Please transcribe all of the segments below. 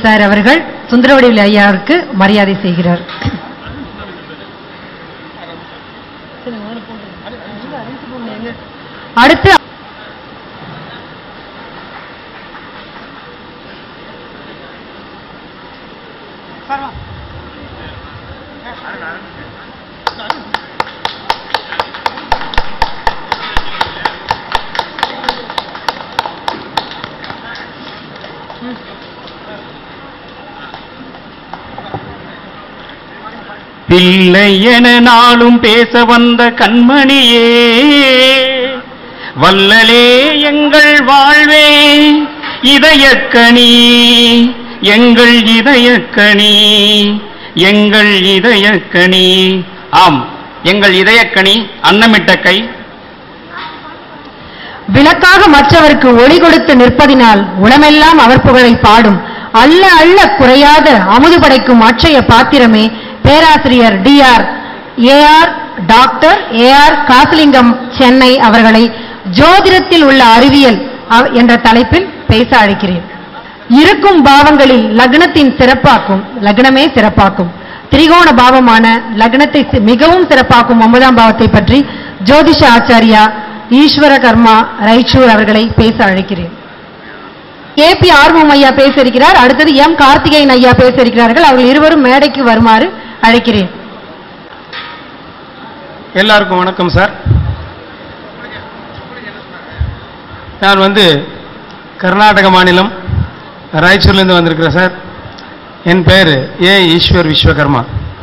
sir அவர்கள் சுந்தரவடிவில் ஐயாவிற்கு மரியாதை செய்கிறார் அடுத்து பிள்ளை என நாளும் பேச வந்த கண்மணியே வல்லலே எங்கள் வாழ்வே இதயக்கணி எங்கள் இதயக்கணி எங்கள் இதயக்கணி ஆம் எங்கள் இதயக்கணி அன்னமிட்ட கை விளக்காக மற்றவருக்கு ஒளி கொடுத்து நிற்பதினால் உளமெல்லாம் அவர் புகழை பாடும் அள்ள அள்ள குறையாத அமுது படைக்கும் அட்சய பாத்திரமே பேராசிரியர் T R A R doctor A R Kasalingam Chennai அவர்களை ஜோதிடத்தில் உள்ள அறிவியல் அவ- என்ற தலைப்பில் பேச அழைக்கிறேன் இருக்கும் பாவங்களில் லக்னத்தின் சிறப்பாக்கும் லக்னமே சிறப்பாக்கும் திரிகோண பாவமான லக்னத்தை சி- மிகவும் சிறப்பாக்கும் ஒன்பதாம் பாவத்தை பற்றி ஜோதிஷ ஆச்சாரியா ஈஸ்வர கர்மா ரைச்சூர் அவர்களை பேச அழைக்கிறேன் ஏபி ஆர்வம் ஐயா பேச இருக்கிறார் அடுத்தது எம் கார்த்திகேயன் ஐயா பேச இருக்கிறார்கள் அவர்கள் இருவரும் மேடைக்கு வருமாறு அழைக்கிறேன் எல்லாருக்கும் வணக்கம் சார் நான் வந்து கர்நாடக மாநிலம் ராய்ச்சூர்லேருந்து வந்திருக்கிறேன் சார் என் பெயர் ஏ ஈஸ்வர் விஸ்வகர்மா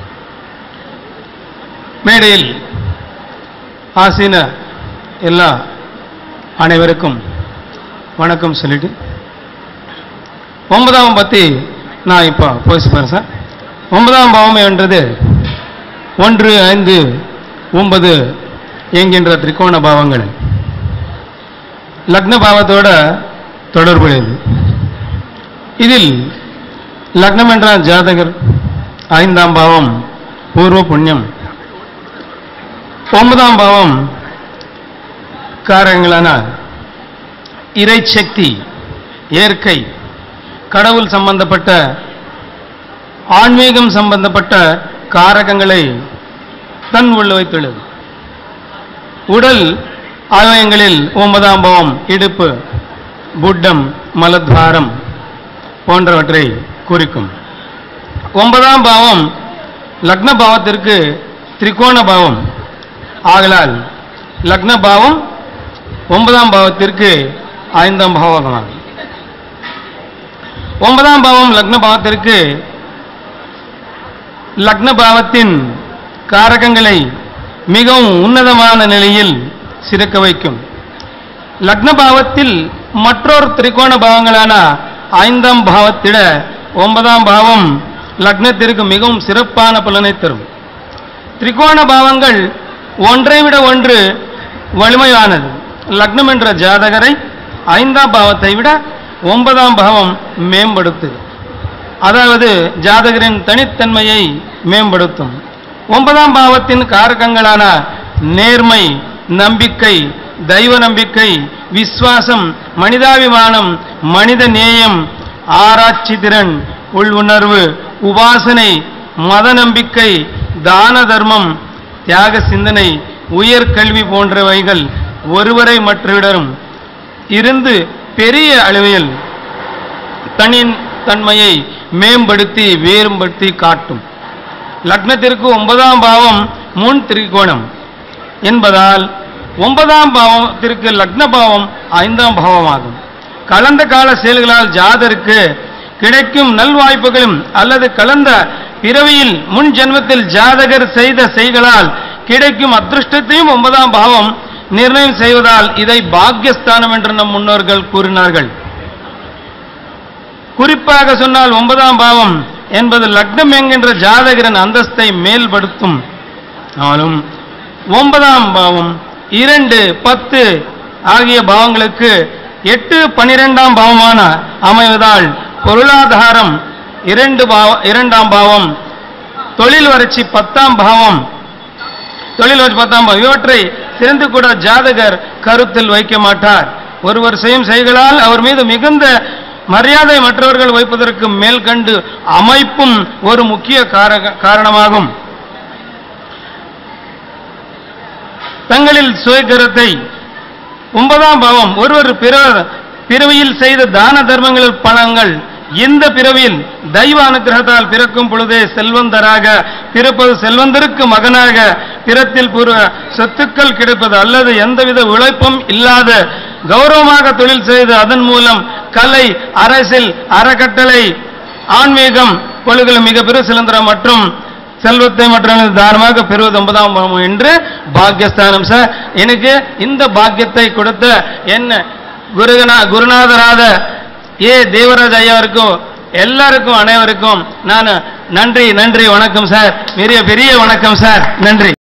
மேடையில் ஆசீன எல்லா அனைவருக்கும் வணக்கம் சொல்லிட்டு ஒன்பதாம் பற்றி நான் இப்போ பேசுகிறேன் சார் ஒன்பதாம் பாவம் என்றது ஒன்று ஐந்து ஒன்பது என்கின்ற திரிகோண பாவங்கள் லக்ன பாவத்தோட தொடர்புடையது இதில் லக்னம் என்றால் ஜாதகர் ஐந்தாம் பாவம் பூர்வ புண்ணியம் ஒன்பதாம் பாவம் காரங்களான இறைச்சக்தி இயற்கை கடவுள் சம்பந்தப்பட்ட ஆன்மீகம் சம்பந்தப்பட்ட காரகங்களை தன் உள்ள வைத்துள்ளது உடல் அவயங்களில் ஒன்பதாம் பாவம் இடுப்பு புட்டம் மலத்வாரம் போன்றவற்றை குறிக்கும் ஒன்பதாம் பாவம் லக்ன பாவத்திற்கு திரிகோண பாவம் ஆகலால் லக்ன பாவம் ஒன்பதாம் பாவத்திற்கு ஐந்தாம் பாவமாகும் ஒன்பதாம் பாவம் லக்ன பாவத்திற்கு லக்ன பாவத்தின் காரகங்களை மிகவும் உன்னதமான நிலையில் சிறக்க வைக்கும் லக்ன பாவத்தில் மற்றொரு திரிகோண பாவங்களான ஐந்தாம் பாவத்திட ஒன்பதாம் பாவம் லக்னத்திற்கு மிகவும் சிறப்பான பலனை தரும் திரிகோண பாவங்கள் ஒன்றை விட ஒன்று வலிமையானது லக்னம் என்ற ஜாதகரை ஐந்தாம் பாவத்தை விட ஒன்பதாம் பாவம் மேம்படுத்துது அதாவது ஜாதகரின் தனித்தன்மையை மேம்படுத்தும் ஒன்பதாம் பாவத்தின் காரகங்களான நேர்மை நம்பிக்கை தெய்வ நம்பிக்கை விஸ்வாசம் மனிதாபிமானம் மனித நேயம் ஆராய்ச்சி திறன் உள்உணர்வு உபாசனை மத நம்பிக்கை தான தர்மம் தியாக சிந்தனை உயர் கல்வி போன்றவைகள் ஒருவரை மற்றவிடரும் இருந்து பெரிய அளவில் தனின் தன்மையை மேம்படுத்தி வேறுபடுத்தி காட்டும் லக்னத்திற்கு ஒன்பதாம் பாவம் முன் திரிகோணம் என்பதால் ஒன்பதாம் பாவத்திற்கு லக்ன பாவம் ஐந்தாம் பாவமாகும் கலந்த கால செயல்களால் ஜாதருக்கு கிடைக்கும் நல்வாய்ப்புகளும் அல்லது கலந்த பிறவியில் முன் ஜென்மத்தில் ஜாதகர் செய்த செய்களால் கிடைக்கும் அதிருஷ்டத்தையும் ஒன்பதாம் பாவம் நிர்ணயம் செய்வதால் இதை பாக்யஸ்தானம் என்று நம் முன்னோர்கள் கூறினார்கள் குறிப்பாக சொன்னால் ஒன்பதாம் பாவம் என்பது லக்னம் என்கின்ற ஜாதகரின் அந்தஸ்தை மேல்படுத்தும் ஆனாலும் ஒன்பதாம் பாவம் இரண்டு பத்து ஆகிய பாவங்களுக்கு எட்டு பனிரெண்டாம் பாவமான அமைவதால் பொருளாதாரம் இரண்டு பாவ இரண்டாம் பாவம் தொழில் வறட்சி பத்தாம் பாவம் தொழில் வச்சு பத்தாம் பாவம் இவற்றை சிறந்து கூட ஜாதகர் கருத்தில் வைக்க மாட்டார் ஒருவர் செய்யும் செயல்களால் அவர் மீது மிகுந்த மரியாதை மற்றவர்கள் வைப்பதற்கு மேல் கண்டு அமைப்பும் ஒரு முக்கிய காரக- காரணமாகும் தங்களில் சுயகரத்தை ஒன்பதாம் பாவம் ஒருவர் பிற பிறவியில் செய்த தான தர்மங்களில் பலங்கள் இந்த பிறவியில் தெய்வ அனுகிரகத்தால் பிறக்கும் பொழுதே செல்வந்தராக பிறப்பது செல்வந்தருக்கு மகனாக பிறத்தில் பூர்வ சொத்துக்கள் கிடைப்பது அல்லது எந்தவித உழைப்பும் இல்லாத கௌரவமாக தொழில் செய்து அதன் மூலம் கலை அரசியல் அறக்கட்டளை ஆன்மீகம் கொள்கைகள் மிக பெரு சிலந்திரம் மற்றும் செல்வத்தை மற்றவர்கள் தானமாக பெறுவது ஒன்பதாம் பாவம் என்று பாக்கியஸ்தானம் சார் எனக்கு இந்த பாக்கியத்தை கொடுத்த என்ன குருகனா குருநாதராத ஏ தேவராஜ் ஐயாவிற்கும் எல்லாருக்கும் அனைவருக்கும் நான் நன்றி நன்றி வணக்கம் சார் பெரிய பெரிய வணக்கம் சார் நன்றி